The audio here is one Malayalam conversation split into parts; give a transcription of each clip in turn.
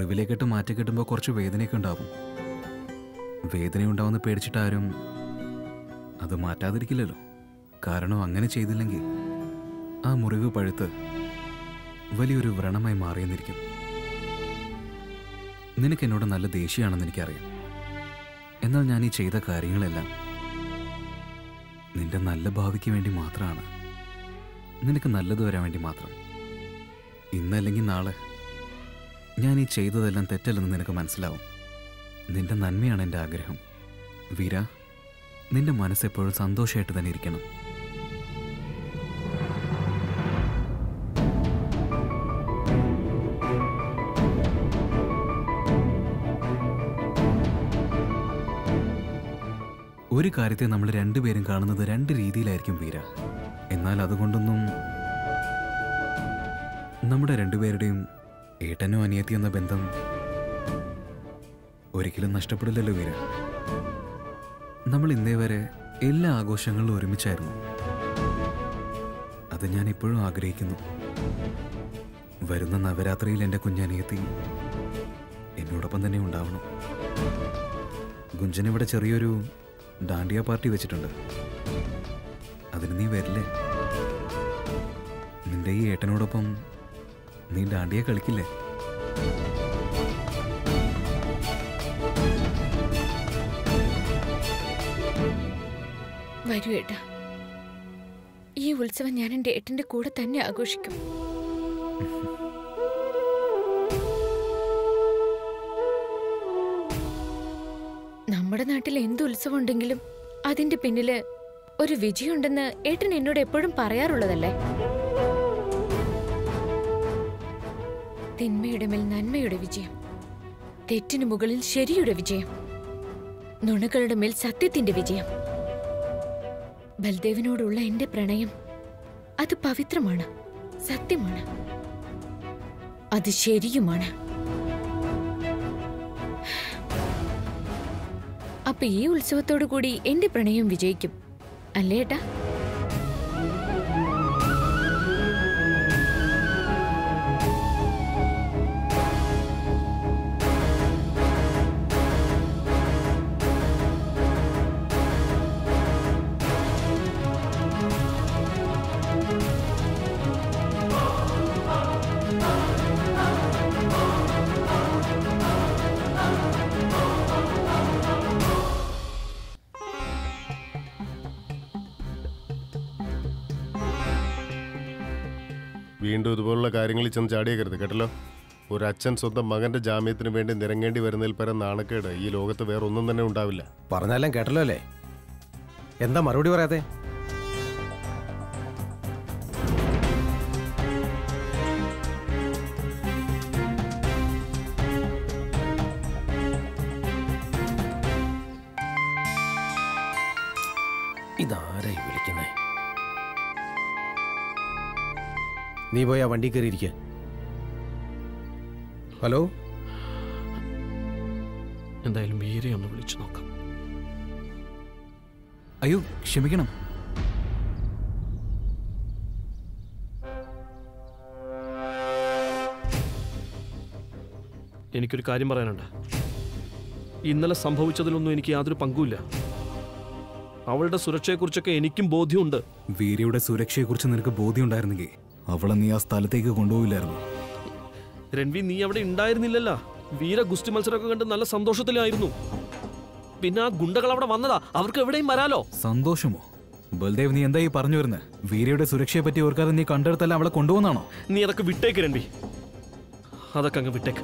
മുറിവിലേക്കിട്ട് മാറ്റി കിട്ടുമ്പോൾ കുറച്ച് വേദനയൊക്കെ ഉണ്ടാവും വേദന ഉണ്ടാവുമെന്ന് പേടിച്ചിട്ടാരും അത് മാറ്റാതിരിക്കില്ലല്ലോ കാരണം അങ്ങനെ ചെയ്തില്ലെങ്കിൽ ആ മുറിവ് പഴുത്ത് വലിയൊരു വ്രണമായി മാറിയെന്നിരിക്കും നിനക്ക് എന്നോട് നല്ല ദേഷ്യമാണെന്ന് എനിക്കറിയാം എന്നാൽ ഞാൻ ഈ ചെയ്ത കാര്യങ്ങളെല്ലാം നിന്റെ നല്ല ഭാവിക്ക് വേണ്ടി മാത്രമാണ് നിനക്ക് നല്ലത് വരാൻ വേണ്ടി മാത്രം ഇന്നല്ലെങ്കിൽ നാളെ ഞാൻ ഈ ചെയ്തതെല്ലാം തെറ്റല്ലെന്ന് നിനക്ക് മനസ്സിലാവും നിന്റെ നന്മയാണ് എൻ്റെ ആഗ്രഹം വീര നിന്റെ മനസ്സെപ്പോഴും സന്തോഷമായിട്ട് തന്നെ ഇരിക്കണം ഒരു കാര്യത്തെ നമ്മൾ രണ്ടുപേരും കാണുന്നത് രണ്ട് രീതിയിലായിരിക്കും വീര എന്നാൽ അതുകൊണ്ടൊന്നും നമ്മുടെ രണ്ടുപേരുടെയും ഏട്ടനോ അനിയത്തി എന്ന ബന്ധം ഒരിക്കലും നഷ്ടപ്പെടില്ലല്ലോ വീര നമ്മൾ ഇന്നേ വരെ എല്ലാ ആഘോഷങ്ങളിലും ഒരുമിച്ചായിരുന്നു അത് ഞാൻ ഇപ്പോഴും ആഗ്രഹിക്കുന്നു വരുന്ന നവരാത്രിയിൽ എൻ്റെ കുഞ്ഞനിയത്തി എന്നോടൊപ്പം തന്നെ ഉണ്ടാവണം ഗുഞ്ചൻ ഇവിടെ ചെറിയൊരു ഡാണ്ടിയ പാർട്ടി വെച്ചിട്ടുണ്ട് അതിന് നീ വരില്ലേ നിന്റെ ഈ ഏട്ടനോടൊപ്പം നീ ഡാണ്ടിയ കളിക്കില്ലേ വരൂ ഏട്ടാ ഈ ഉത്സവം ഞാൻ എൻ്റെ ഏട്ടൻ്റെ കൂടെ തന്നെ ആഘോഷിക്കും നമ്മുടെ നാട്ടിൽ എന്ത് ഉത്സവം ഉണ്ടെങ്കിലും അതിന്റെ പിന്നില് ഒരു വിജയമുണ്ടെന്ന് ഏട്ടൻ എന്നോട് എപ്പോഴും പറയാറുള്ളതല്ലേ തിന്മയുടെ മേൽ നന്മയുടെ വിജയം തെറ്റിനു മുകളിൽ ശരിയുടെ വിജയം നുണകളുടെ മേൽ സത്യത്തിന്റെ വിജയം ബൽദേവിനോടുള്ള എന്റെ പ്രണയം അത് പവിത്രമാണ് സത്യമാണ് അത് ശരിയുമാണ് അപ്പൊ ഈ ഉത്സവത്തോടു കൂടി എന്റെ പ്രണയം വിജയിക്കും അല്ലേ ഏട്ടാ വീണ്ടും ഇതുപോലുള്ള കാര്യങ്ങളിൽ ചെന്ന് ചാടിയേക്കരുത് കേട്ടല്ലോ ഒരു അച്ഛൻ സ്വന്തം മകന്റെ ജാമ്യത്തിന് വേണ്ടി നിരങ്ങേണ്ടി വരുന്നതിൽ പരം നാണക്കേട് ഈ ലോകത്ത് വേറെ ഒന്നും തന്നെ ഉണ്ടാവില്ല പറഞ്ഞാലും കേട്ടല്ലോ അല്ലേ എന്താ മറുപടി പറയാതെ ഇതാരായി വിളിക്കുന്നേ നീ പോയി ആ വണ്ടി കയറിയിരിക്ക ഹലോ എന്തായാലും വീരെ ഒന്ന് വിളിച്ചു നോക്കാം അയ്യോ ക്ഷമിക്കണം എനിക്കൊരു കാര്യം പറയാനുണ്ട് ഇന്നലെ സംഭവിച്ചതിലൊന്നും എനിക്ക് യാതൊരു പങ്കുമില്ല അവളുടെ സുരക്ഷയെക്കുറിച്ചൊക്കെ എനിക്കും ബോധ്യമുണ്ട് വീരയുടെ സുരക്ഷയെക്കുറിച്ച് നിനക്ക് ബോധ്യമുണ്ടായിരുന്നെങ്കിൽ അവളെ നീ ആ സ്ഥലത്തേക്ക് കൊണ്ടുപോയില്ലായിരുന്നു രൺവി നീ അവിടെ ഉണ്ടായിരുന്നില്ലല്ലോ വീര ഗുസ്തി മത്സരമൊക്കെ കണ്ട് നല്ല സന്തോഷത്തിലായിരുന്നു പിന്നെ ആ ഗുണ്ടകൾ അവിടെ വന്നതാ അവർക്ക് എവിടെയും വരാലോ സന്തോഷമോ ബൽദേവ് നീ എന്താ ഈ പറഞ്ഞു വരുന്നത് വീരയുടെ സുരക്ഷയെ പറ്റി ഓർക്കാതെ നീ കണ്ടെടുത്തല്ല അവളെ കൊണ്ടുപോകുന്നാണോ നീ അതൊക്കെ വിട്ടേക്ക് രൺവി അതൊക്കെ അങ്ങ് വിട്ടേക്ക്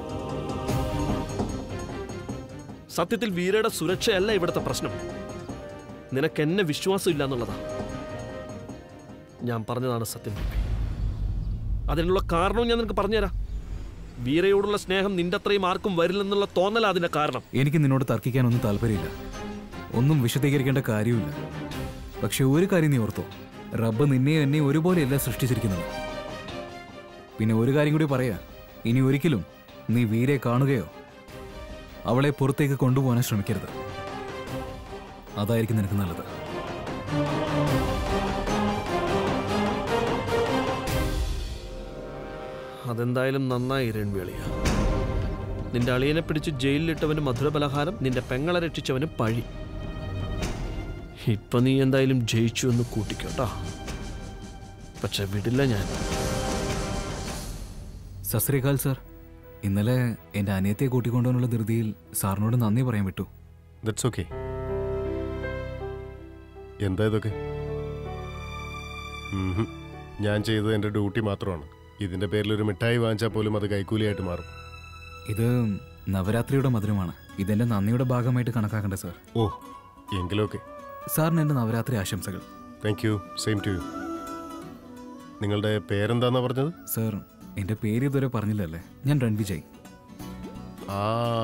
സത്യത്തിൽ വീരയുടെ സുരക്ഷയല്ല ഇവിടുത്തെ പ്രശ്നം നിനക്ക് എന്നെ വിശ്വാസം ഇല്ല എന്നുള്ളതാ ഞാൻ പറഞ്ഞതാണ് സത്യം രൺവി. അതിനുള്ള കാരണവും ഞാൻ നിനക്ക് പറഞ്ഞുതരാം വീരയോടുള്ള സ്നേഹം നിന്റെ അത്രയും ആർക്കും വരില്ലെന്നുള്ള തോന്നലാ അതിന്റെ കാരണം എനിക്ക് നിന്നോട് തർക്കിക്കാനൊന്നും താല്പര്യമില്ല ഒന്നും വിശദീകരിക്കേണ്ട കാര്യമില്ല പക്ഷെ ഒരു കാര്യം നീ ഓർത്തോ റബ്ബ് നിന്നെയും എന്നെയും ഒരുപോലെയല്ല സൃഷ്ടിച്ചിരിക്കുന്നത് പിന്നെ ഒരു കാര്യം കൂടി പറയാ ഇനി ഒരിക്കലും നീ വീരെ കാണുകയോ അവളെ പുറത്തേക്ക് കൊണ്ടുപോകാൻ ശ്രമിക്കരുത് അതായിരിക്കും നിനക്ക് നല്ലത് അതെന്തായാലും നന്നായി രൺവേളിയ നിന്റെ അളിയനെ പിടിച്ച് ജയിലിലിട്ടവന് മധുരപലഹാരം നിന്റെ പെങ്ങളെ രക്ഷിച്ചവന് പഴി ഇപ്പൊ നീ എന്തായാലും ജയിച്ചു എന്ന് കൂട്ടിക്കോട്ടാ പക്ഷെ വിടില്ല ഞാൻ സസ്രീകാൽ സാർ ഇന്നലെ എൻ്റെ അനിയത്തെ കൂട്ടിക്കൊണ്ടുവന്നുള്ള ധൃതിയിൽ സാറിനോട് നന്ദി പറയാൻ വിട്ടു ദറ്റ്സ് ഓക്കെ എന്താ ഇതൊക്കെ ഉംഹും. ഞാൻ ചെയ്തത് എൻ്റെ ഡ്യൂട്ടി മാത്രമാണ് ഇതിൻ്റെ പേരിൽ ഒരു മിഠായി വാങ്ങിച്ചാൽ പോലും അത് കൈക്കൂലിയായിട്ട് മാറും ഇത് നവരാത്രിയുടെ മധുരമാണ് ഇതെൻ്റെ നന്ദിയുടെ ഭാഗമായിട്ട് കണക്കാക്കണ്ട സാർ ഓ എങ്കിലും ഓക്കെ സാറിന് എൻ്റെ നവരാത്രി ആശംസകൾ thank you same to you നിങ്ങളുടെ പേരെന്താന്നാ പറഞ്ഞത് സാർ എൻ്റെ പേര് ഇതുവരെ പറഞ്ഞില്ലല്ലേ ഞാൻ രൺവിജയ് ആ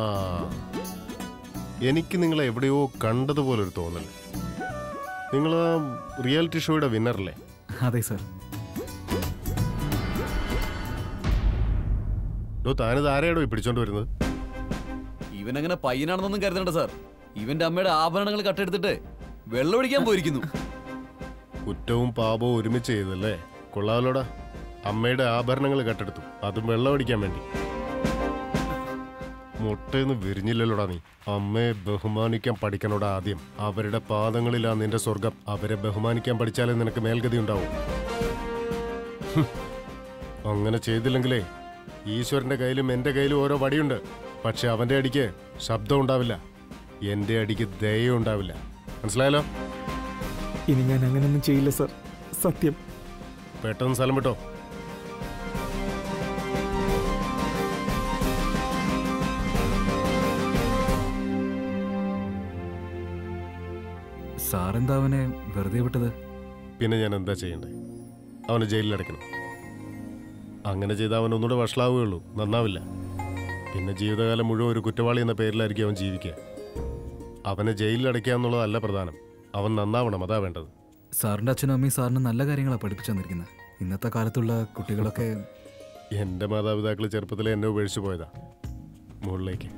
എനിക്ക് നിങ്ങളെ എവിടെയോ കണ്ടതുപോലെ ഒരു തോന്നൽ നിങ്ങൾ ആ റിയാലിറ്റി ഷോയുടെ വിന്നറല്ലേ അതെ സാർ ഡോ താനിത് ആരെയാടോ ഈ പിടിച്ചോണ്ട് വരുന്നത് ഇവൻ അങ്ങനെ പയ്യനാണെന്നൊന്നും കരുതണ്ട സാർ ഇവന്റെ അമ്മയുടെ ആഭരണങ്ങൾ കട്ടെടുത്തിട്ട് വെള്ളമൊഴിക്കാൻ പോയിരിക്കുന്നു കുറ്റവും പാപവും ഒരുമിച്ച് ചെയ്തല്ലേ കൊള്ളാമല്ലോടാ അമ്മയുടെ ആഭരണങ്ങൾ കട്ടെടുത്തു അതും വെള്ളമടിക്കാൻ വേണ്ടി മുട്ടയെന്ന് വിരിഞ്ഞില്ലല്ലോടാ നീ അമ്മയെ ബഹുമാനിക്കാൻ പഠിക്കണോടാ ആദ്യം അവരുടെ പാദങ്ങളിലാ നിന്റെ സ്വർഗം അവരെ ബഹുമാനിക്കാൻ പഠിച്ചാലേ നിനക്ക് മേൽഗതി ഉണ്ടാവും ഹും. അങ്ങനെ ചെയ്തില്ലെങ്കിലേ ഈശ്വരന്റെ കയ്യിലും എന്റെ കയ്യിലും ഓരോ വടിയുണ്ട് പക്ഷെ അവന്റെ അടിക്ക് ശബ്ദം ഉണ്ടാവില്ല എന്റെ അടിക്ക് ദയ ഉണ്ടാവില്ല മനസ്സിലായല്ലോ ഇനി ഞാൻ അങ്ങനെയൊന്നും ചെയ്യില്ല സർ സത്യം പെട്ടെന്ന് സ്ഥലം വിട്ടോ സാറെന്താ അവനെ വെറുതെ വിട്ടത് പിന്നെ ഞാൻ എന്താ ചെയ്യണ്ടേ അവനെ ജയിലിലടയ്ക്കണം അങ്ങനെ ചെയ്താൽ അവൻ ഒന്നുകൂടെ വഷളാവുകയുള്ളൂ നന്നാവില്ല പിന്നെ ജീവിതകാലം മുഴുവൻ ഒരു കുറ്റവാളി എന്ന പേരിലായിരിക്കും അവൻ ജീവിക്കുക അവനെ ജയിലിലടയ്ക്കുക എന്നുള്ളതല്ല പ്രധാനം അവൻ നന്നാവണം അതാ വേണ്ടത് സാറിൻ്റെ അച്ഛനും അമ്മയും സാറിന് നല്ല കാര്യങ്ങളാണ് പഠിപ്പിച്ചു തന്നിരിക്കുന്നത് ഇന്നത്തെ കാലത്തുള്ള കുട്ടികളൊക്കെ എൻ്റെ മാതാപിതാക്കൾ ചെറുപ്പത്തിലെ എന്നെ ഉപേക്ഷിച്ചു പോയതാ മുകളിലേക്ക്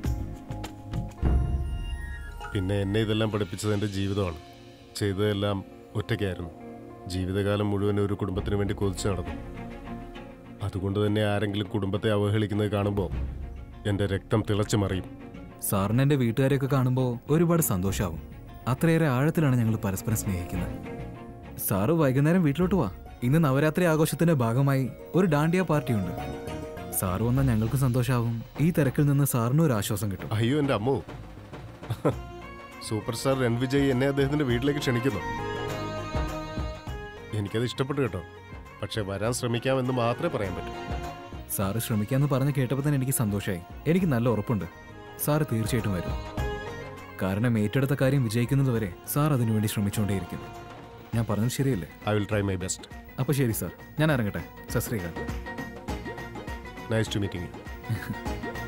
പിന്നെ എന്നെ ഇതെല്ലാം പഠിപ്പിച്ചത് എൻ്റെ ജീവിതമാണ് ചെയ്തതെല്ലാം ഒറ്റയ്ക്കായിരുന്നു ജീവിതകാലം മുഴുവൻ ഒരു കുടുംബത്തിന് വേണ്ടി കൊതിച്ചു നടന്നു അതുകൊണ്ട് തന്നെ ആരെങ്കിലും കുടുംബത്തെ അവഹേളിക്കുന്നത് കാണുമ്പോൾ എൻ്റെ രക്തം തിളച്ചു മറിയും സാറിന് എൻ്റെ വീട്ടുകാരെയൊക്കെ കാണുമ്പോൾ ഒരുപാട് സന്തോഷമാവും അത്രയേറെ ആഴത്തിലാണ് ഞങ്ങൾ പരസ്പരം സ്നേഹിക്കുന്നത് സാറ് വൈകുന്നേരം വീട്ടിലോട്ട് വാ ഇന്ന് നവരാത്രി ആഘോഷത്തിന്റെ ഭാഗമായി ഒരു ഡാണ്ടിയ പാർട്ടിയുണ്ട് സാറ് വന്നാൽ ഞങ്ങൾക്ക് സന്തോഷമാവും ഈ തിരക്കിൽ നിന്ന് സാറിനും ഒരു ആശ്വാസം കിട്ടും അയ്യോ എൻ്റെ അമ്മോ സൂപ്പർ സ്റ്റാർ രൺവിജയ് എന്നെ അദ്ദേഹത്തിൻ്റെ വീട്ടിലേക്ക് ക്ഷണിക്കുന്നു എനിക്കത് ഇഷ്ടപ്പെട്ടു കേട്ടോ പക്ഷെ വരാൻ ശ്രമിക്കാമെന്ന് മാത്രമേ പറയാൻ പറ്റൂ സാറ് ശ്രമിക്കാന്ന് പറഞ്ഞ് കേട്ടപ്പോൾ തന്നെ എനിക്ക് സന്തോഷമായി എനിക്ക് നല്ല ഉറപ്പുണ്ട് സാറ് തീർച്ചയായിട്ടും വരും കാരണം ഏറ്റെടുത്ത കാര്യം വിജയിക്കുന്നത് വരെ സാർ അതിനുവേണ്ടി ശ്രമിച്ചുകൊണ്ടേയിരിക്കും ഞാൻ പറഞ്ഞത് ശരിയല്ലേ I will try my best അപ്പോൾ ശരി സാർ ഞാൻ ഇറങ്ങട്ടെ സശ്രീകാൽ നൈസ് ടു മീറ്റിംഗ് യു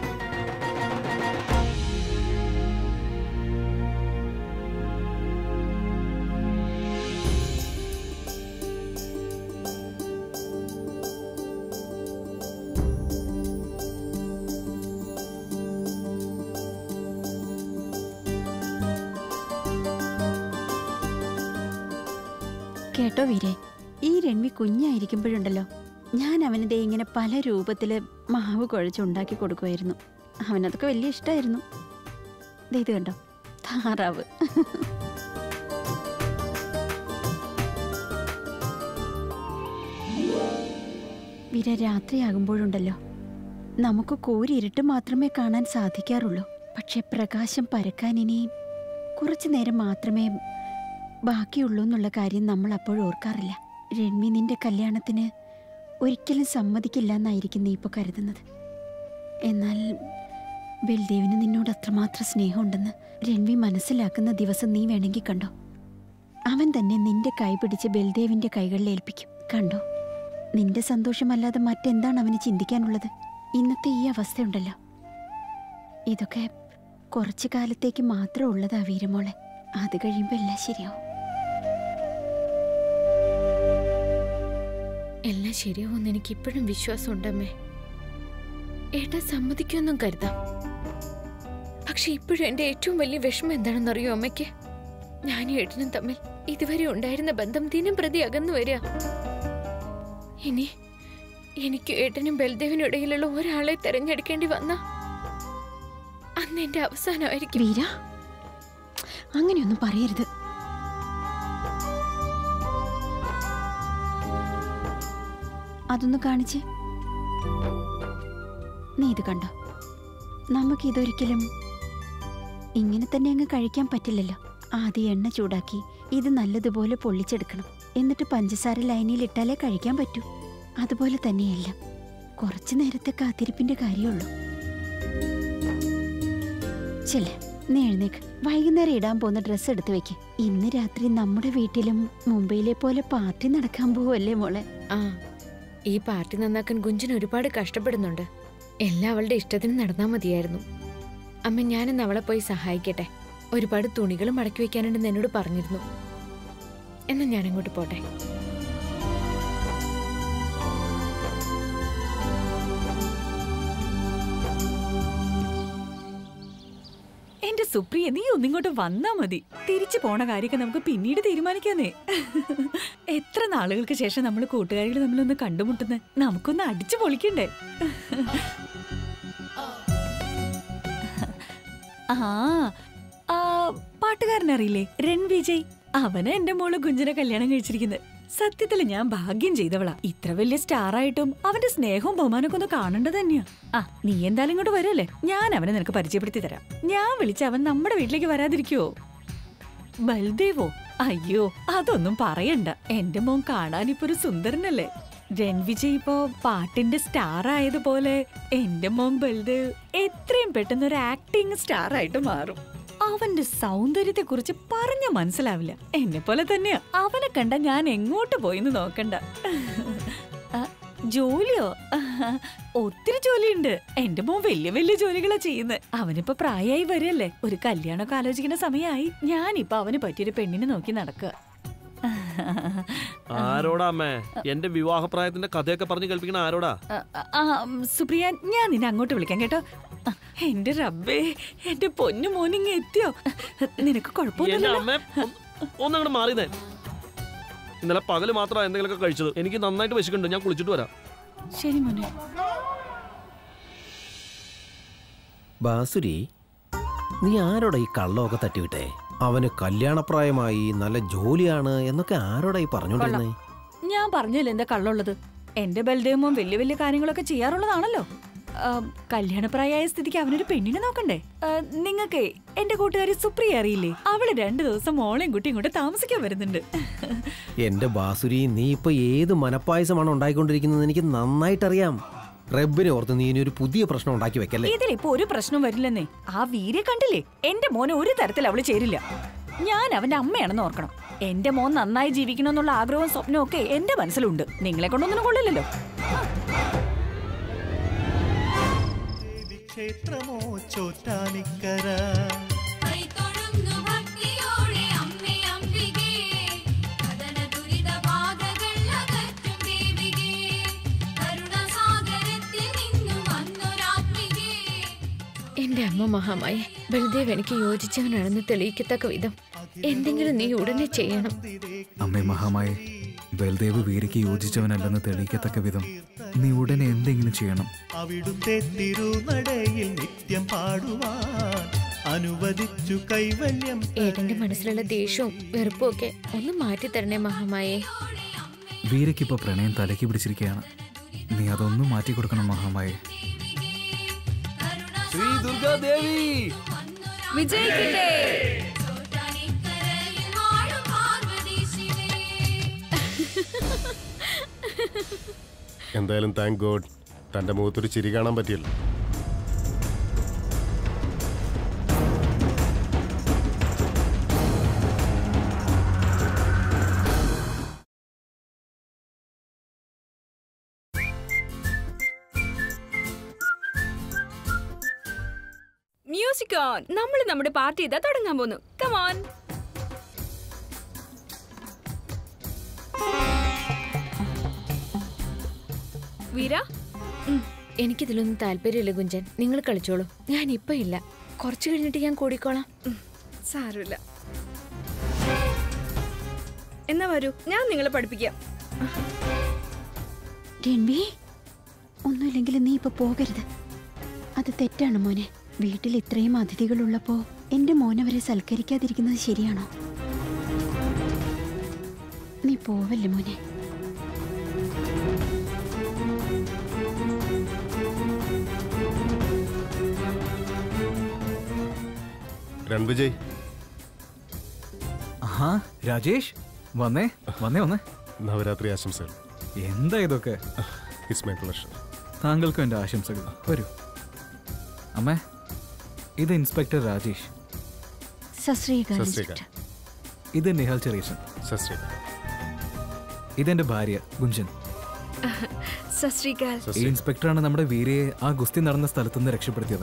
കേട്ടോ വീരെ ഈ രൺവി കുഞ്ഞായിരിക്കുമ്പോഴുണ്ടല്ലോ ഞാൻ അവനിതേ ഇങ്ങനെ പല രൂപത്തില് മാവ് കുഴച്ചുണ്ടാക്കി കൊടുക്കുമായിരുന്നു അവനതൊക്കെ വലിയ ഇഷ്ടമായിരുന്നു ദേ ഇത് കണ്ടോ താറാവ് വിര രാത്രിയാകുമ്പോഴുണ്ടല്ലോ നമുക്ക് കൂരിരുട്ട് മാത്രമേ കാണാൻ സാധിക്കാറുള്ളൂ പക്ഷെ പ്രകാശം പരക്കാൻ ഇനിയും കുറച്ചു നേരം മാത്രമേ ബാക്കിയുള്ളൂ എന്നുള്ള കാര്യം നമ്മൾ അപ്പോഴും ഓർക്കാറില്ല രൺമി നിന്റെ കല്യാണത്തിന് ഒരിക്കലും സമ്മതിക്കില്ല എന്നായിരിക്കും നീ ഇപ്പോൾ കരുതുന്നത് എന്നാൽ ബൽദേവിന് നിന്നോട് അത്രമാത്രം സ്നേഹമുണ്ടെന്ന് രൺവി മനസ്സിലാക്കുന്ന ദിവസം നീ വേണമെങ്കിൽ കണ്ടോ അവൻ തന്നെ നിന്റെ കൈ പിടിച്ച് ബൽദേവിന്റെ കൈകളിൽ ഏൽപ്പിക്കും കണ്ടോ നിന്റെ സന്തോഷമല്ലാതെ മറ്റെന്താണ് അവന് ചിന്തിക്കാനുള്ളത് ഇന്നത്തെ ഈ അവസ്ഥയുണ്ടല്ലോ ഇതൊക്കെ കുറച്ചു കാലത്തേക്ക് മാത്രം ഉള്ളതാ വീരമോളെ അത് കഴിയുമ്പോൾ എല്ലാം ശരിയാവും എല്ലാം ശരിയാവുമെന്ന് എനിക്ക് ഇപ്പോഴും വിശ്വാസമുണ്ടമ്മേ ഏട്ടാ സമ്മതിക്കുമെന്നും കരുതാം പക്ഷെ ഇപ്പോഴും എന്റെ ഏറ്റവും വലിയ വിഷമം എന്താണെന്നറിയോ അമ്മയ്ക്ക് ഞാനും ഏട്ടനും തമ്മിൽ ഇതുവരെ ഉണ്ടായിരുന്ന ബന്ധം ദിനം പ്രതി അകന്നു വരിക ഇനി എനിക്ക് ഏട്ടനും ബൽദേവിനും ഇടയിലുള്ള ഒരാളെ തെരഞ്ഞെടുക്കേണ്ടി വന്ന അന്ന് എന്റെ അവസാനമായിരിക്കും വീര അങ്ങനെയൊന്നും പറയരുത് അതൊന്ന് കാണിച്ചേ നീ ഇത് കണ്ടോ നമുക്കിതൊരിക്കലും ഇങ്ങനെ തന്നെ അങ്ങ് കഴിക്കാൻ പറ്റില്ലല്ലോ ആദ്യം എണ്ണ ചൂടാക്കി ഇത് നല്ലതുപോലെ പൊള്ളിച്ചെടുക്കണം എന്നിട്ട് പഞ്ചസാര ലൈനിൽ ഇട്ടാലേ കഴിക്കാൻ പറ്റൂ അതുപോലെ തന്നെയല്ല കുറച്ചു നേരത്തെ കാത്തിരിപ്പിന്റെ കാര്യമുള്ളൂ ചെല്ലേ നീ എഴുന്നേക്ക് വൈകുന്നേരം ഇടാൻ പോകുന്ന ഡ്രസ്സ് എടുത്തു വെക്ക് ഇന്ന് രാത്രി നമ്മുടെ വീട്ടിലും മുംബൈയിലെ പോലെ പാർട്ടി നടക്കാൻ പോവല്ലേ മോളെ ആ ഈ പാർട്ടി നന്നാക്കാൻ ഗുഞ്ചൻ ഒരുപാട് കഷ്ടപ്പെടുന്നുണ്ട് എല്ലാം അവളുടെ ഇഷ്ടത്തിന് നടന്നാൽ മതിയായിരുന്നു അമ്മ ഞാനിന്ന് അവളെ പോയി സഹായിക്കട്ടെ ഒരുപാട് തുണികൾ മടക്കി വെക്കാനുണ്ടെന്ന് എന്നോട് പറഞ്ഞിരുന്നു എന്നാ ഞാൻ അങ്ങോട്ട് പോട്ടെ എന്റെ സുപ്രിയ നീ ഒന്നിങ്ങോട്ട് വന്നാ മതി തിരിച്ചു പോണ കാര്യമൊക്കെ നമുക്ക് പിന്നീട് തീരുമാനിക്കാന്നേ എത്ര നാളുകൾക്ക് ശേഷം നമ്മൾ കൂട്ടുകാരികൾ തമ്മിലൊന്ന് കണ്ടുമുട്ടുന്ന നമുക്കൊന്ന് അടിച്ചു പൊളിക്കണ്ടേ ആ ആ, പാട്ടുകാരനറിയില്ലേ രൺ വിജയ് അവന് എന്റെ മോള് ഗുഞ്ചനെ കല്യാണം കഴിച്ചിരിക്കുന്നത് സത്യത്തിൽ ഞാൻ ഭാഗ്യം ചെയ്തവളാ ഇത്ര വലിയ സ്റ്റാർ ആയിട്ടും അവന്റെ സ്നേഹവും ബഹുമാനമൊക്കെ ഒന്ന് കാണേണ്ടത് തന്നെയാ ആ നീ എന്തായാലും ഇങ്ങോട്ട് വരല്ലേ ഞാൻ അവനെ നിനക്ക് പരിചയപ്പെടുത്തി തരാം ഞാൻ വിളിച്ച അവൻ നമ്മുടെ വീട്ടിലേക്ക് വരാതിരിക്കുവോ ബൽദേവോ അയ്യോ അതൊന്നും പറയണ്ട എന്റെ മോൻ കാണാനിപ്പോ ഒരു സുന്ദരനല്ലേ രൺവിജയ് ഇപ്പോ പാട്ടിന്റെ സ്റ്റാർ ആയതുപോലെ എന്റെ മോൻ ബൽദേവ് എത്രയും പെട്ടെന്ന് ഒരു ആക്ടിങ് സ്റ്റാർ ആയിട്ട് മാറും അവന്റെ സൗന്ദര്യത്തെ കുറിച്ച് പറഞ്ഞ മനസ്സിലാവില്ല എന്നെ പോലെ തന്നെയാ അവനെ കണ്ട ഞാൻ എങ്ങോട്ട് പോയിന്ന് നോക്കണ്ട ആ, ജോലിയോ ഒത്തിരി ജോലിയുണ്ട് എന്റെ മോൻ വലിയ വലിയ ജോലികളാ ചെയ്യുന്നത് അവനിപ്പോ പ്രായമായി വരല്ലേ ഒരു കല്യാണമൊക്കെ ആലോചിക്കുന്ന സമയമായി ഞാനിപ്പൊ അവന് പറ്റിയൊരു പെണ്ണിനെ നോക്കി നടക്കുക ആരോടാ അമ്മേ എന്റെ വിവാഹപ്രായത്തിന്റെ കഥയൊക്കെ പറഞ്ഞ് കേൾപ്പിക്കണ ആരോടാ ആ, ആ, ഉം, സുപ്രിയ ഞാൻ നിന്നെ അങ്ങോട്ട് വിളിക്കാം കേട്ടോ ആ, എന്റെ റബ്ബേ എന്റെ പൊന്നു മോനിങ്ങ എത്തിയോ നിനക്ക് എന്റെ കുഴപ്പമൊന്നുമില്ലല്ലോ അമ്മ ഒന്നങ്ങോട്ട് മാറിയതേ ഇന്നലെ പകല് മാത്രമാണ് എന്തെങ്കിലുമൊക്കെ കഴിച്ചത് എനിക്ക് നന്നായിട്ട് വിശക്കുന്നുണ്ട് ഞാൻ കുളിച്ചിട്ട് വരാം ശരി മോനെ ബാസുരി നീ ആരോടാ ഈ കള്ളമൊക്കെ തട്ടിവിട്ടേ അവന് കല്യാണപ്രായമായി നല്ല ജോലിയാണ് എന്നൊക്കെ ആരോടാ ഈ പറഞ്ഞോണ്ടിരുന്നേ ഞാൻ പറഞ്ഞല്ലോ എന്താ കള്ളുള്ളത് എന്റെ ബലദേവമോൻ വലിയ വലിയ കാര്യങ്ങളൊക്കെ ചെയ്യാറുള്ളതാണല്ലോ ആ, കല്യാണപ്രായമായ സ്ഥിതിക്ക് അവനൊരു പെണ്ണിനെ നോക്കണ്ടേ നിങ്ങൾക്ക് എന്റെ കൂട്ടുകാരി സുപ്രിയ അറിയില്ലേ അവള് രണ്ടു ദിവസം മോളെയും കുട്ടി ഇങ്ങോട്ട് താമസിക്കാൻ വരുന്നുണ്ട് എന്റെ ബാസുരി നീ ഇപ്പൊ ഏത് മനപ്പായസമാണ് ഉണ്ടായിക്കൊണ്ടിരിക്കുന്നത് എനിക്ക് നന്നായിട്ടറിയാം റബ്ബിനെ ഓർത്ത് നീ ഇനി ഒരു പുതിയ പ്രശ്നം ഉണ്ടാക്കി വെക്കല്ലേ ഇതിലിപ്പോ ഒരു പ്രശ്നം വരില്ലെന്നേ ആ വീരെ കണ്ടില്ലേ എന്റെ മോനെ ഒരു തരത്തിൽ അവള് ചേരില്ല ഞാൻ അവന്റെ അമ്മയാണെന്ന് ഓർക്കണം എന്റെ മോൻ നന്നായി ജീവിക്കണമെന്നുള്ള ആഗ്രഹവും സ്വപ്നവും ഒക്കെ എന്റെ മനസ്സിലുണ്ട് നിങ്ങളെ കൊണ്ടൊന്നും കൊള്ളില്ലല്ലോ ക്ഷേത്രമോ ചോറ്റാനിക്കര കൈതൊഴുന്നു ഭക്തിയോടെ അമ്മേ അംബികേ കഥന ദുരിത ബാധകൾ അകറ്റും ദേവികേ കരുണസാഗരത്തിൽ നിന്നും വന്നൊരാത്മികേ എന്റെ അമ്മ മഹാമായി ബൽദേവ് എനിക്ക് യോജിച്ചവനാണെന്ന് തെളിയിക്കത്തക്ക വിധം എന്തെങ്കിലും നീ ഉടനെ ചെയ്യണം അമ്മേ മഹാമായി ബൽദേവ് വീരയ്ക്ക് യോജിച്ചവനല്ലെന്ന് തെളിയിക്കത്തക്ക വിധം നീ ഉടനെ എന്തെങ്കിലും ചെയ്യണം അവിടുത്തെ തിരുനടയിൽ നിത്യം പാടുവാൻ അനുവദിച്ചു കൈവല്യം ഏട്ടന്റെ മനസ്സിലുള്ള ദേഷ്യവും വെറുപ്പും ഒക്കെ ഒന്ന് മാറ്റി തരണേ മഹാമായെ വീരയ്ക്കിപ്പോ പ്രണയം തലയ്ക്ക് പിടിച്ചിരിക്കുകയാണ് നീ അതൊന്നും മാറ്റി കൊടുക്കണം മഹാമായി ശ്രീ ദുർഗാദേവി വിജയിക്കട്ടെ ചോറ്റാനിക്കരയിൽ വാഴും പാർവതീശിവേ എന്തായാലും താങ്ക് ഗോഡ് തന്റെ മുഖത്തൊരു ചിരി കാണാൻ പറ്റിയല്ലോ മ്യൂസിക് ഓൺ നമ്മൾ നമ്മുടെ പാർട്ടി ഇതാ തുടങ്ങാൻ പോകുന്നു കമോൺ വീര എനിക്കിതിലൊന്നും താല്പര്യമില്ല കുഞ്ചൻ നിങ്ങൾ കളിച്ചോളൂ ഞാൻ ഇപ്പൊ ഇല്ല കുറച്ചു കഴിഞ്ഞിട്ട് ഞാൻ കൂടിക്കോളാം സാരമില്ല എന്നാ വരൂ ഞാൻ നിങ്ങളെ പഠിപ്പിക്കാം രൺവി ഒന്നുമില്ലെങ്കിൽ നീ ഇപ്പൊ പോകരുത് അത് തെറ്റാണ് മോനെ വീട്ടിൽ ഇത്രയും അതിഥികളുള്ളപ്പോ എന്റെ മോനവരെ സൽക്കരിക്കാതിരിക്കുന്നത് ശരിയാണോ നീ പോവല്ലേ മോനെ രൺവിജയ് ആ രാജേഷ് വന്നേ വന്നേ വന്നേ നവരാത്രി ആശംസകൾ എന്താ ഇതൊക്കെ ഇറ്റ്സ് മൈ പ്ലഷർ താങ്കൾക്കും എൻ്റെ ആശംസകൾ വരൂ അമ്മേ ഇത് ഇൻസ്പെക്ടർ രാജേഷ് സശ്രീകാൽ സസ്രീകാൽ ഇത് നിഹാൽ ചെറിയച്ചൻ സസ്രീകാൽ ഇതെന്റെ ഭാര്യ ഗുഞ്ചൻ സശ്രീകാൽ ഈ ഇൻസ്പെക്ടറാണ് നമ്മുടെ വീരയെ ആ ഗുസ്തി നടന്ന സ്ഥലത്തുനിന്ന് രക്ഷപ്പെടുത്തിയത്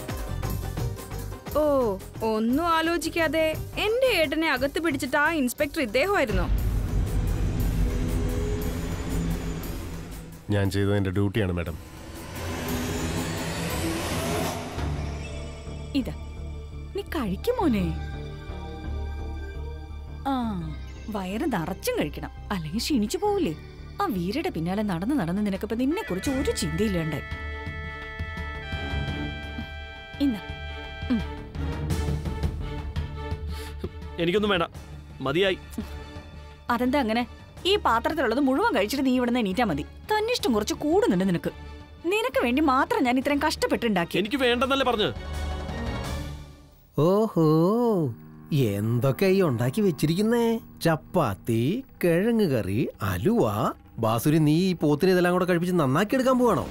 ഓ ഒന്നും ആലോചിക്കാതെ എന്റെ ഏട്ടനെ അകത്ത് പിടിച്ചിട്ട് ആ ഇൻസ്പെക്ടർ ഇദ്ദേഹമായിരുന്നോ ഞാൻ ചെയ്തത് എൻ്റെ ഡ്യൂട്ടിയാണ് മാഡം ഇതാ നീ കഴിക്കും മോനെ ആ വയറ് നിറച്ചും കഴിക്കണം അല്ലെങ്കിൽ ക്ഷീണിച്ചു പോവില്ലേ ആ വീരയുടെ പിന്നാലെ നടന്ന് നടന്ന് നിനക്കിപ്പോ നിന്നെ കുറിച്ച് ഒരു ചിന്തയില്ലാണ്ടായി ഇന്ന എനിക്കൊന്നും വേണ്ട മതിയായി അതെന്താ അങ്ങനെ ഈ പാത്രത്തിലുള്ളത് മുഴുവൻ കഴിച്ചിട്ട് നീ ഇവിടുന്ന് എണീറ്റാ മതി തന്നിഷ്ടം കുറച്ച് കൂടുന്നുണ്ട് നിനക്ക് നിനക്ക് വേണ്ടി മാത്രം ഞാൻ ഇത്രയും കഷ്ടപ്പെട്ടുണ്ടാക്കി എനിക്ക് വേണ്ടെന്നല്ലേ പറഞ്ഞ് ഓഹോ എന്തൊക്കെ ഈ ഉണ്ടാക്കി വെച്ചിരിക്കുന്നേ ചപ്പാത്തി കിഴങ്ങ് കറി അലുവ ബാസുരി നീ ഈ പോത്തിനെ ഇതെല്ലാം കൂടെ കഴിപ്പിച്ച് നന്നാക്കി എടുക്കാൻ പോവാണോ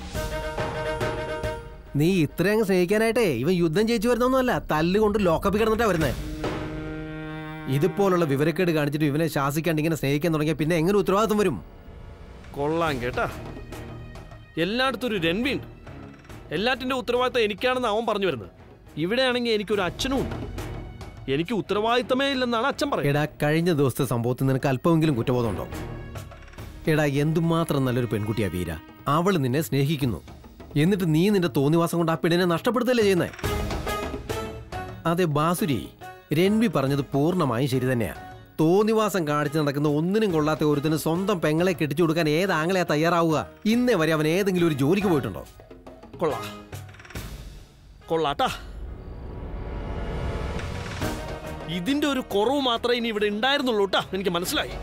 നീ ഇത്രയും സ്നേഹിക്കാനായിട്ടേ ഇവൻ യുദ്ധം ജയിച്ചു വരുന്നൊന്നുമല്ല തല്ലുകൊണ്ട് ലോക്കപ്പിൽ കിടന്നിട്ടാ വരുന്നേ ഇതുപോലുള്ള വിവരക്കേട് കാണിച്ചിട്ട് ഇവനെ ശാസിക്കാണ്ട് ഇങ്ങനെ സ്നേഹിക്കാൻ തുടങ്ങിയ പിന്നെ എങ്ങനെ ഉത്തരവാദിത്വം വരും കൊള്ളാം കേട്ടാ എല്ലായിടത്തും ഒരു രൺവീണ്ട് എല്ലാറ്റിന്റെ ഉത്തരവാദിത്തം എനിക്കാണെന്ന് അവൻ പറഞ്ഞു വരുന്നത് ഇവിടെയാണെങ്കിൽ എനിക്കൊരു അച്ഛനും ഉണ്ട് എനിക്ക് ഉത്തരവാദിത്തമേ ഇല്ലെന്നാണ് അച്ഛൻ പറയുന്നത് എടാ കഴിഞ്ഞ ദിവസത്തെ സംഭവത്തിൽ നിനക്ക് അല്പമെങ്കിലും കുറ്റബോധമുണ്ടോ എടാ എന്തുമാത്രം നല്ലൊരു പെൺകുട്ടിയാ വീര അവൾ നിന്നെ സ്നേഹിക്കുന്നു എന്നിട്ട് നീ നിന്റെ തോന്നിവാസം കൊണ്ട് ആ പെണ്ണിനെ നഷ്ടപ്പെടുത്തല്ലേ ചെയ്യുന്നേ അതെ ബാസുരി രൺവി പറഞ്ഞത് പൂർണ്ണമായും ശരി തന്നെയാ തോന്നിവാസം കാണിച്ച് നടക്കുന്ന ഒന്നിനും കൊള്ളാത്ത ഒരുത്തിന് സ്വന്തം പെങ്ങളെ കെട്ടിച്ചു കൊടുക്കാൻ ഏത് ആങ്ങളെയാ തയ്യാറാവുക ഇന്നേ വരെ അവൻ ഏതെങ്കിലും ഒരു ജോലിക്ക് പോയിട്ടുണ്ടോ കൊള്ളാ കൊള്ളാട്ടാ ഇതിന്റെ ഒരു കുറവ് മാത്രമേ ഇനി ഇവിടെ ഉണ്ടായിരുന്നുള്ളൂ കേട്ടാ എനിക്ക് മനസ്സിലായി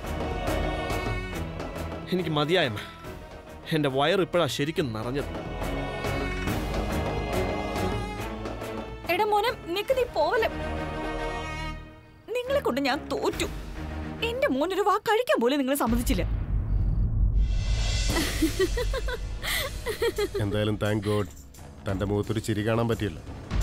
എനിക്ക് മതിയായമ്മ എന്റെ വയർ ഇപ്പോഴാ ശരിക്കും നിറഞ്ഞത് എടാ മോനെ നിക്ക് നീ പോവല്ലേ നിങ്ങളെ കൊണ്ട് ഞാൻ തോറ്റു എന്റെ മോനൊരു വാ കഴിക്കാൻ പോലും നിങ്ങൾ സമ്മതിച്ചില്ല എന്തായാലും താങ്ക് ഗോഡ് തൻ്റെ മുഖത്തൊരു ചിരി കാണാൻ പറ്റിയില്ല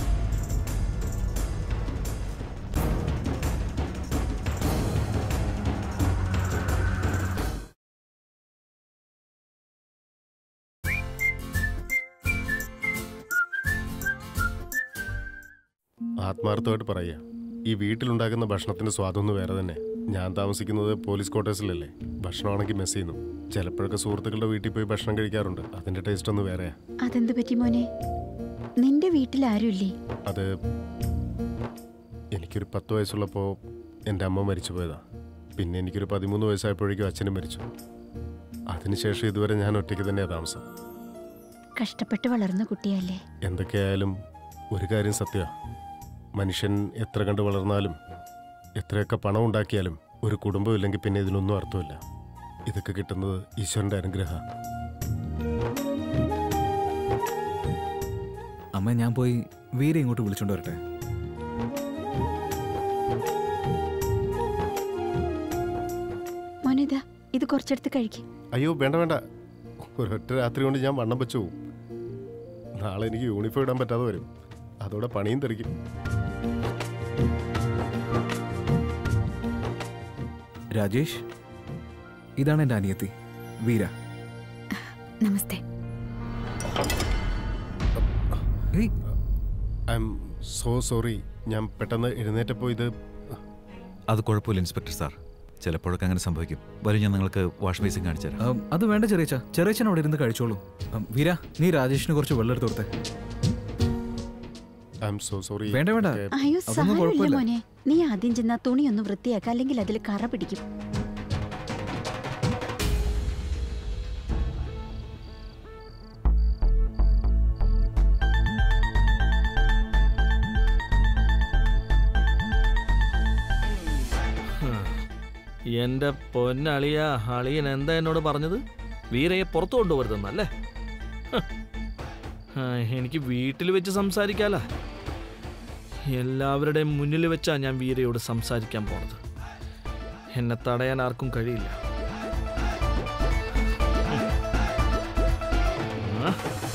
ആത്മാർത്ഥമായിട്ട് പറയുക ഈ വീട്ടിലുണ്ടാക്കുന്ന ഭക്ഷണത്തിന്റെ സ്വാദൊന്നും വേറെ തന്നെ ഞാൻ താമസിക്കുന്നത് പോലീസ് ക്വാർട്ടേഴ്സിലല്ലേ ഭക്ഷണമാണെങ്കിൽ മെസ് ചെയ്യുന്നു ചിലപ്പോഴൊക്കെ സുഹൃത്തുക്കളുടെ വീട്ടിൽ പോയി ഭക്ഷണം കഴിക്കാറുണ്ട് അതിന്റെ ടേസ്റ്റ് ഒന്ന് വേറെയാ അതെന്ത് പറ്റി മോനെ നിന്റെ വീട്ടിൽ ആരുമില്ലേ അത് എനിക്കൊരു പത്ത് വയസ്സുള്ളപ്പോൾ എൻ്റെ അമ്മ മരിച്ചു പോയതാ പിന്നെ എനിക്കൊരു പതിമൂന്ന് വയസ്സായപ്പോഴേക്കും അച്ഛനും മരിച്ചു അതിനുശേഷം ഇതുവരെ ഞാൻ ഒറ്റയ്ക്ക് തന്നെയാണ് താമസം കഷ്ടപ്പെട്ട് വളർന്ന കുട്ടിയല്ലേ എന്തൊക്കെയായാലും ഒരു കാര്യം സത്യ മനുഷ്യൻ എത്ര കണ്ട് വളർന്നാലും എത്രയൊക്കെ പണം ഉണ്ടാക്കിയാലും ഒരു കുടുംബം ഇല്ലെങ്കിൽ പിന്നെ ഇതിനൊന്നും അർത്ഥമില്ല ഇതൊക്കെ കിട്ടുന്നത് ഈശ്വരൻ്റെ അനുഗ്രഹ അമ്മ ഞാൻ പോയി വീര ഇങ്ങോട്ട് വിളിച്ചോണ്ട് വരട്ടെ മോനിതാ ഇത് കുറച്ചെടുത്ത് കഴിക്കും അയ്യോ വേണ്ട വേണ്ട ഒരൊറ്റ രാത്രി കൊണ്ട് ഞാൻ വണ്ണം വെച്ചു പോവും നാളെ എനിക്ക് യൂണിഫോം ഇടാൻ പറ്റാതെ വരും അതോടെ പണിയും തെറിക്കും രാജേഷ് ഇതാണ് എൻ്റെ അനിയത്തി വീര നമസ്തേ ഐ എം സോ സോറി ഞാൻ പെട്ടെന്ന് എഴുന്നേറ്റപ്പോൾ ഇത് അത് കുഴപ്പമില്ല ഇൻസ്പെക്ടർ സാർ ചിലപ്പോഴൊക്കെ അങ്ങനെ സംഭവിക്കും വരും ഞാൻ നിങ്ങൾക്ക് വാഷ് ബേസിൻ കാണിച്ചു തരാം ഉം, അത് വേണ്ട ചെറിയച്ച ചെറിയച്ചൻ അവിടെ ഇരുന്ന് കഴിച്ചോളൂ ഉം, വീര നീ രാജേഷിന് കുറച്ച് വെള്ളം എടുത്ത് കൊടുത്തേ ഐ എം സോ സോറി വേണ്ട വേണ്ട അയ്യോ അതൊന്നും സാരമില്ല കുഴപ്പമില്ല മോനെ നീ ആദ്യം ചെന്ന തുണി ഒന്ന് വൃത്തിയാക്ക അല്ലെങ്കിൽ അതിൽ കറ പിടിക്കും എന്റെ പൊന്നളിയ അളിയൻ എന്താ എന്നോട് പറഞ്ഞത് വീരയെ പുറത്തു കൊണ്ടുപോകരുതെന്നല്ലേ ഹ്. ആ, എനിക്ക് വീട്ടിൽ വെച്ച് സംസാരിക്കാല എല്ലാവരുടെയും മുന്നിൽ വെച്ചാ ഞാൻ വീരയോട് സംസാരിക്കാൻ പോണത് എന്നെ തടയാൻ ആർക്കും കഴിയില്ല ആ.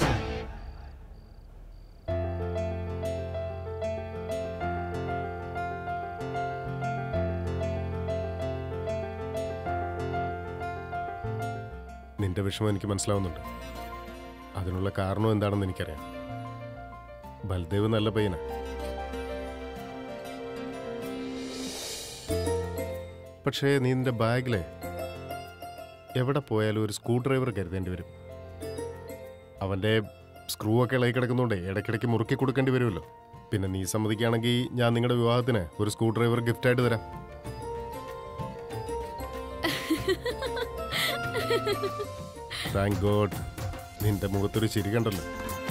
നിന്റെ വിഷമം എനിക്ക് മനസ്സിലാവുന്നുണ്ട് അതിനുള്ള കാരണം എന്താണെന്ന് എനിക്കറിയാം ബൽദേവ് നല്ല പയ്യനാ പക്ഷേ നീ നിന്റെ ബാഗിലെ എവിടെ പോയാലും ഒരു സ്ക്രൂ ഡ്രൈവർ കരുതേണ്ടി വരും അവൻ്റെ സ്ക്രൂ ഒക്കെ ഇളകി കിടക്കുന്നതുകൊണ്ടേ ഇടയ്ക്കിടയ്ക്ക് മുറുക്കി കൊടുക്കേണ്ടി വരുമല്ലോ പിന്നെ നീ സമ്മതിക്കുകയാണെങ്കിൽ ഞാൻ നിങ്ങളുടെ വിവാഹത്തിന് ഒരു സ്ക്രൂ ഡ്രൈവർ ഗിഫ്റ്റായിട്ട് തരാം താങ്ക് ഗോഡ് നിന്റെ മുഖത്തൊരു ചിരി കണ്ടല്ലോ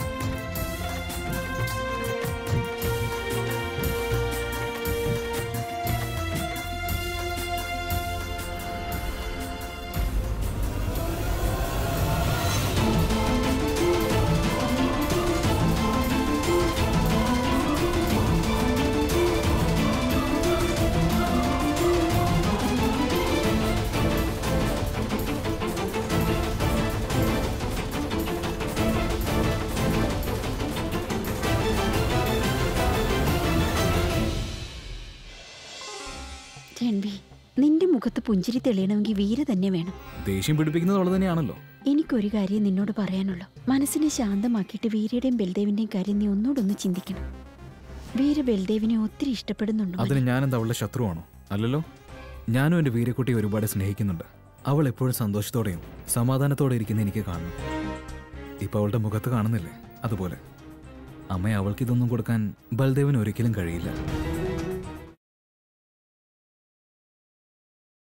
രൺവി നിന്റെ മുഖത്ത് പുഞ്ചിരി തെളിയണമെങ്കിൽ വീര തന്നെ വേണം ദേഷ്യം പിടിപ്പിക്കുന്നത് അവൾ തന്നെയാണല്ലോ എനിക്കൊരു കാര്യം നിന്നോട് പറയാനുള്ളൂ മനസ്സിനെ ശാന്തമാക്കിയിട്ട് വീരയുടെയും ബൽദേവിന്റെയും കാര്യം നീ ഒന്നോടൊന്ന് ചിന്തിക്കണം വീര ബൽദേവിനെ ഒത്തിരി ഇഷ്ടപ്പെടുന്നുണ്ടോ അതിന് ഞാനെന്താ അവളുടെ ശത്രുവാണോ അല്ലല്ലോ ഞാനും എൻ്റെ വീരക്കുട്ടിയെ ഒരുപാട് സ്നേഹിക്കുന്നുണ്ട് അവൾ എപ്പോഴും സന്തോഷത്തോടെയും സമാധാനത്തോടെ ഇരിക്കുന്ന എനിക്ക് കാണണം ഇപ്പൊ അവളുടെ മുഖത്ത് കാണുന്നില്ലേ അതുപോലെ അമ്മ അവൾക്ക് ഇതൊന്നും കൊടുക്കാൻ ബൽദേവിന് ഒരിക്കലും കഴിയില്ല